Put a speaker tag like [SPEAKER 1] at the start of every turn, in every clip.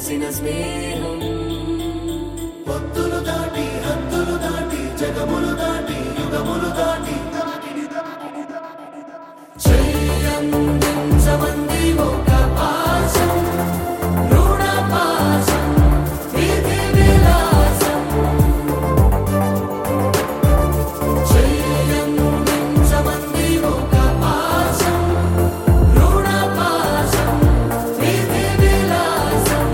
[SPEAKER 1] కలిసిన స్నేహం
[SPEAKER 2] పొత్తులు దాటి హద్దులు దాటి జగములు దాటి యుగములు దాటి
[SPEAKER 1] చెయ్యందించమంది ఒక పాశం రుణ పాశం విధి విలాసం చెయ్యందించమంది ఒక పాశం రుణ పాశం విధి విలాసం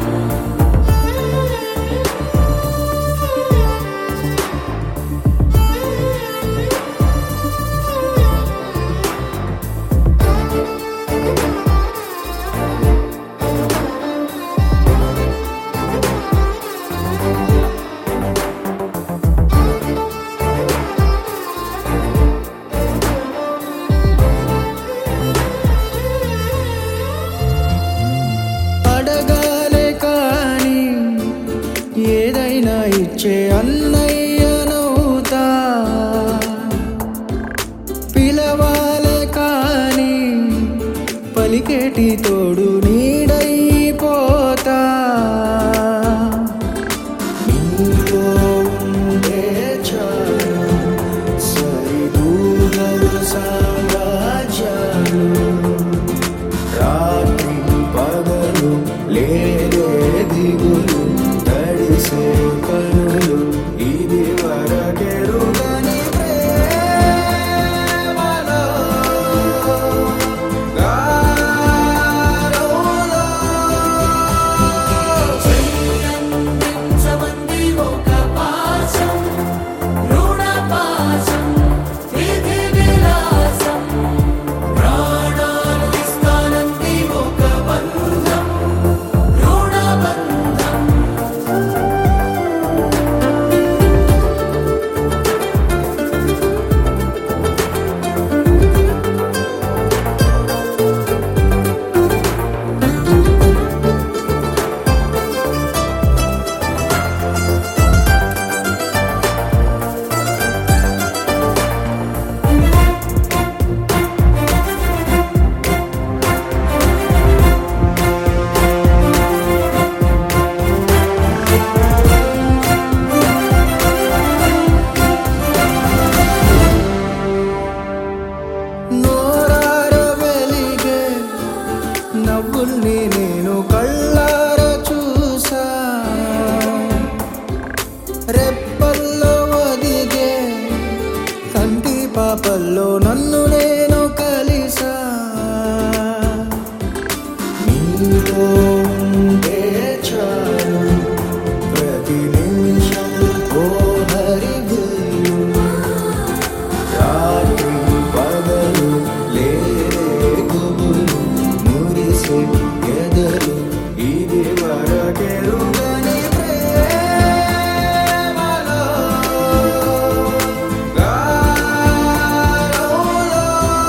[SPEAKER 3] అడగాలే కాని ఏదైనా ఇచ్చే అన్నయ్యనవుతా పిలవాలే కాని పలికేటి తోడు నీడైపోతా నీలో ఉండే చాలు సరిదూగలు సామ్రాజ్యాలు రాత్రి పగలు లేదే దిగులు తడిసే కనులు ఇది వరకెరుగని ప్రేమలో గారోలో
[SPEAKER 1] చెయ్యందించమంది ఒక పాశం రుణ పాశం విధి విలాసం ప్రాణాలు ఇస్తానంది ఒక బంధం రుణ బంధం
[SPEAKER 3] నోరార వెలిగే నవ్వుల్ని నేను కళ్ళార చూసా రెప్పల్లో ఒదిగే కంటి పాపల్లో నన్ను నేను కలిసా నీలో ఉండే చాలు ప్రతి నిమిషం ఓ హరిగులు రాత్రి పగలు లేరే గుబులు మురిసే ఎదలు ఇది వరకెరుగని ప్రేమలో గారోలో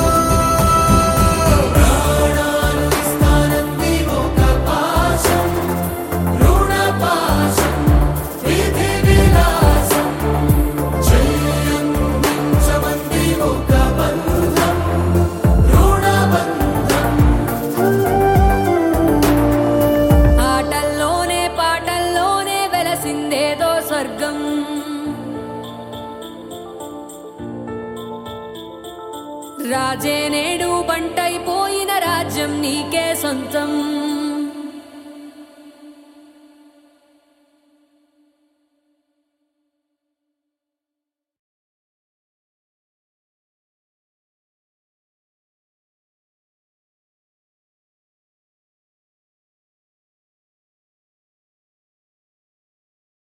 [SPEAKER 1] ప్రాణాలు ఇస్తానంది ఒక పాశం రుణ పాశం విధి విలాసం చెయ్యందించమంది ఒక బంధం రుణ బంధం
[SPEAKER 4] ఆటల్లోనే పాటల్లోనే వెలసిందేదో స్వర్గం రాజే నేడు బంటైపోయిన రాజ్యం నీకే సొంతం